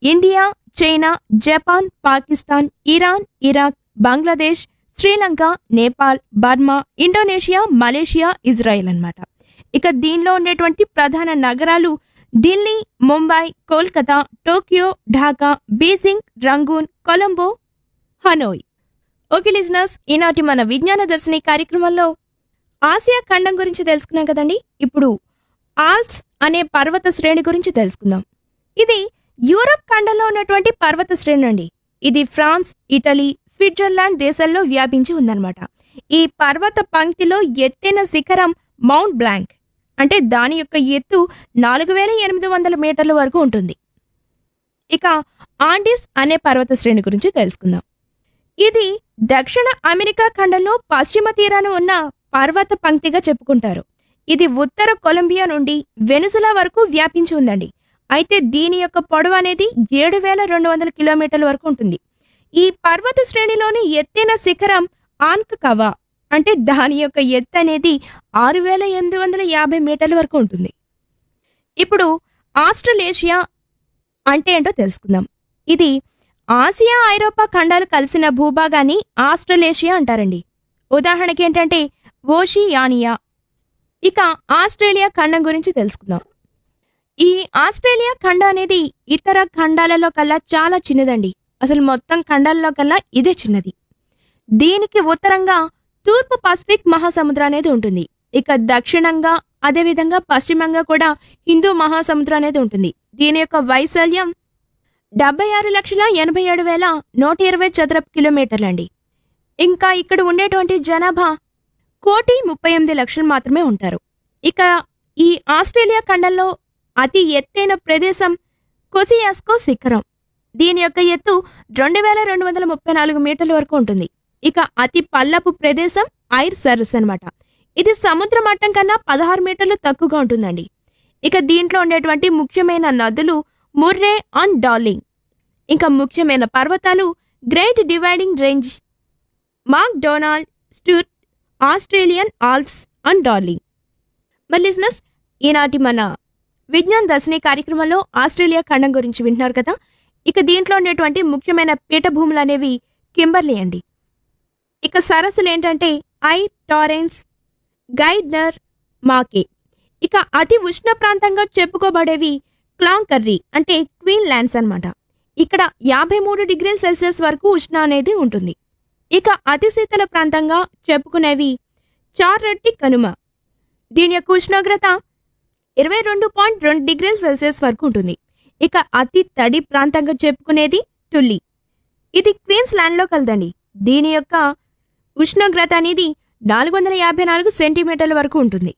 India China Japan Pakistan Iran Iraq Bangladesh Sri Lanka Nepal Burma Indonesia Malaysia Israel అన్నమాట ఇక దీనిలో ఉండేటువంటి ప్రధాన నగరాలు Delhi Mumbai Kolkata Tokyo Dhaka Beijing Rangoon Colombo Hanoi okay listeners ఈనాటి మన విజ్ఞాన దర్శిని కార్యక్రమంలో ఆసియా ఖండం గురించి తెలుసుకున్నాం కదండి ఇప్పుడు ఆల్ప్స్ అనే పర్వత శ్రేణి గురించి తెలుసుకుందాం ఇది యూరప్ ఖండంలో ఉన్నటువంటి పర్వత శ్రేణి అండి ఇది ఫ్రాన్స్ ఇటలీ స్విట్జర్లాండ్ దేశాల్లో వ్యాపించి ఉందన్నమాట ఈ పర్వత పంక్తిలో ఎత్తైన శిఖరం మౌంట్ బ్లాంక్ అంటే దాని యొక్క ఎత్తు నాలుగు వేల ఎనిమిది వందల మీటర్ల వరకు ఉంటుంది ఇక ఆండిస్ అనే పర్వత శ్రేణి గురించి తెలుసుకుందాం ఇది దక్షిణ అమెరికా ఖండంలో పశ్చిమ తీరాన ఉన్న పర్వత పంక్తిగా చెప్పుకుంటారు ఇది ఉత్తర కొలంబియా నుండి వెనుజులా వరకు వ్యాపించి ఉందండి అయితే దీని యొక్క పొడవు అనేది ఏడు వేల రెండు వందల కిలోమీటర్ల వరకు ఉంటుంది ఈ పర్వత శ్రేణిలోని ఎత్తైన శిఖరం ఆన్క్ కవా అంటే దాని యొక్క ఎత్తు అనేది ఆరు వేల ఎనిమిది వందల యాభై మీటర్ల వరకు ఉంటుంది ఇప్పుడు ఆస్ట్రలేషియా అంటే ఏంటో తెలుసుకుందాం ఇది ఆసియా ఐరోపా ఖండాలు కలిసిన భూభాగాన్ని ఆస్ట్రలేషియా అంటారండి ఉదాహరణకి ఏంటంటే ఓషియానియా ఇక ఆస్ట్రేలియా ఖండం గురించి తెలుసుకుందాం ఈ ఆస్ట్రేలియా ఖండం అనేది ఇతర ఖండాలలో కల్లా చాలా చిన్నదండి అసలు మొత్తం ఖండాలలో కల్లా ఇదే చిన్నది దీనికి ఉత్తరంగా తూర్పు పసిఫిక్ మహాసముద్రం అనేది ఉంటుంది ఇక దక్షిణంగా అదేవిధంగా పశ్చిమంగా కూడా హిందూ మహాసముద్రం అనేది ఉంటుంది దీని యొక్క వైశాల్యం డెబ్బై ఆరు లక్షల ఎనభై ఏడు వేల నూట ఇరవై చదరపు కిలోమీటర్లండి ఇంకా ఇక్కడ ఉండేటువంటి జనాభా కోటి ముప్పై ఎనిమిది లక్షలు మాత్రమే ఉంటారు ఇక ఈ ఆస్ట్రేలియా ఖండంలో అతి ఎత్తైన ప్రదేశం కొసియాస్కో శిఖరం దీని యొక్క ఎత్తు రెండు వేల రెండు వందల ముప్పై నాలుగు మీటర్ల వరకు ఉంటుంది ఇక అతి పల్లపు ప్రదేశం ఐర్ సరస్ అన్నమాట ఇది సముద్ర మట్టం కన్నా పదహారు మీటర్లు తక్కువగా ఉంటుందండి ఇక దీంట్లో ఉండేటువంటి ముఖ్యమైన నదులు ముర్రే అండ్ డార్లింగ్ ఇంకా ముఖ్యమైన పర్వతాలు great dividing range MacDonnell Stuart Australian Alps and Darling మరి లిజినెస్ ఈనాటి మన విజ్ఞాన్ దర్శిని కార్యక్రమంలో ఆస్ట్రేలియా ఖండం గురించి వింటున్నారు కదా ఇక దీంట్లో ఉండేటువంటి ముఖ్యమైన పీఠభూములు అనేవి కింబర్లీ అండి ఇక సరస్సులు ఏంటంటే ఐ టారెన్స్ గైడ్నర్ మాకే ఇక అతి ఉష్ణ ప్రాంతంగా చెప్పుకోబడేవి క్లాంకర్రీ అంటే క్వీన్ ల్యాండ్స్ అన్నమాట ఇక్కడ యాభై మూడు డిగ్రీల సెల్సియస్ వరకు ఉష్ణ అనేది ఉంటుంది ఇక అతి శీతల ప్రాంతంగా చెప్పుకునేవి చార్రట్టి కనుమ దీని యొక్క ఉష్ణోగ్రత ఇరవై రెండు పాయింట్ రెండు డిగ్రీల సెల్సియస్ వరకు ఉంటుంది ఇక అతి తడి ప్రాంతంగా చెప్పుకునేది టుల్లి ఇది క్వీన్స్ ల్యాండ్లో కలదండి దీని యొక్క ఉష్ణోగ్రత అనేది నాలుగు వందల యాభై నాలుగు సెంటీమీటర్ల వరకు ఉంటుంది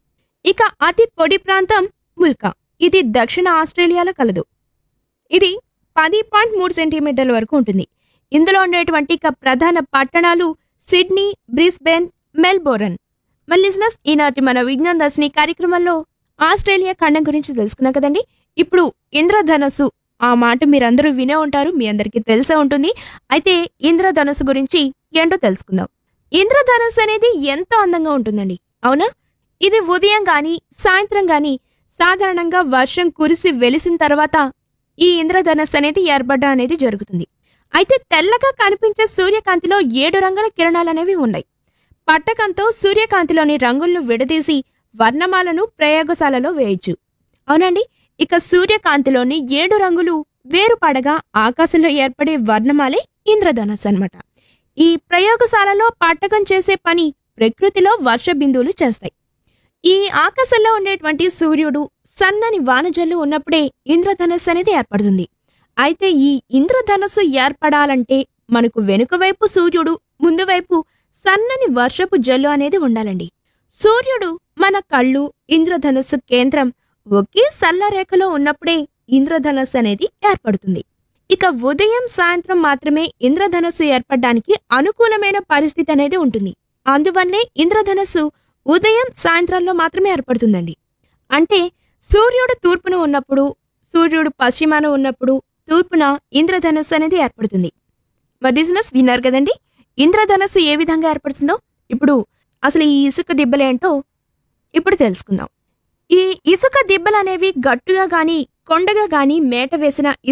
ఇక అతి పొడి ప్రాంతం ముల్కా ఇది దక్షిణ ఆస్ట్రేలియాలో కలదు ఇది పది పాయింట్ మూడు సెంటీమీటర్ల వరకు ఉంటుంది ఇందులో ఉండేటువంటి ఇక ప్రధాన పట్టణాలు సిడ్నీ బ్రిస్బెన్ మెల్బోరన్ మల్లిజినస్ ఈనాటి మన విజ్ఞాన దర్శిని కార్యక్రమంలో ఆస్ట్రేలియా ఖండం గురించి తెలుసుకున్నాం కదండి ఇప్పుడు ఇంద్రధనస్సు ఆ మాట మీరందరూ వినే ఉంటారు మీ అందరికీ తెలిసే ఉంటుంది అయితే ఇంద్రధనస్సు గురించి ఏంటో తెలుసుకుందాం ఇంద్రధనస్సు అనేది ఎంతో అందంగా ఉంటుందండి అవునా ఇది ఉదయం గాని సాయంత్రం గాని సాధారణంగా వర్షం కురిసి వెలిసిన తర్వాత ఈ ఇంద్రధనస్సు అనేది ఏర్పడడం అనేది జరుగుతుంది అయితే తెల్లగా కనిపించే సూర్యకాంతిలో ఏడు రంగుల కిరణాలు అనేవి ఉన్నాయి పట్టకంతో సూర్యకాంతిలోని రంగులను విడదీసి వర్ణమాలను ప్రయోగశాలలో వేయచ్చు అవునండి ఇక సూర్యకాంతిలోని ఏడు రంగులు వేరుపడగా ఆకాశంలో ఏర్పడే వర్ణమాలే ఇంద్రధనస్సు అన్నమాట ఈ ప్రయోగశాలలో పట్టకం చేసే పని ప్రకృతిలో వర్ష బిందువులు చేస్తాయి ఈ ఆకాశంలో ఉండేటువంటి సూర్యుడు సన్నని వానజల్లు ఉన్నప్పుడే ఇంద్రధనస్సు అనేది ఏర్పడుతుంది అయితే ఈ ఇంద్రధనస్సు ఏర్పడాలంటే మనకు వెనుక వైపు సూర్యుడు ముందు వైపు సన్నని వర్షపు జల్లు అనేది ఉండాలండి సూర్యుడు మన కళ్ళు ఇంద్రధనస్సు కేంద్రం ఒకే సల్లరేఖలో ఉన్నప్పుడే ఇంద్రధనస్సు అనేది ఏర్పడుతుంది ఇక ఉదయం సాయంత్రం మాత్రమే ఇంద్రధనస్సు ఏర్పడడానికి అనుకూలమైన పరిస్థితి అనేది ఉంటుంది అందువల్లే ఇంద్రధనస్సు ఉదయం సాయంత్రాల్లో మాత్రమే ఏర్పడుతుందండి అంటే సూర్యుడు తూర్పున ఉన్నప్పుడు సూర్యుడు పశ్చిమాన ఉన్నప్పుడు తూర్పున ఇంద్రధనస్సు అనేది ఏర్పడుతుంది మరి బిజినెస్ విన్నారు కదండి ఇంద్రధనస్సు ఏ విధంగా ఏర్పడుతుందో ఇప్పుడు అసలు ఈ ఇసుక దిబ్బలేంటో ఇప్పుడు తెలుసుకుందాం ఈ ఇసుక దిబ్బలు అనేవి గట్టుగా గాని కొండగా గాని మేట వేసిన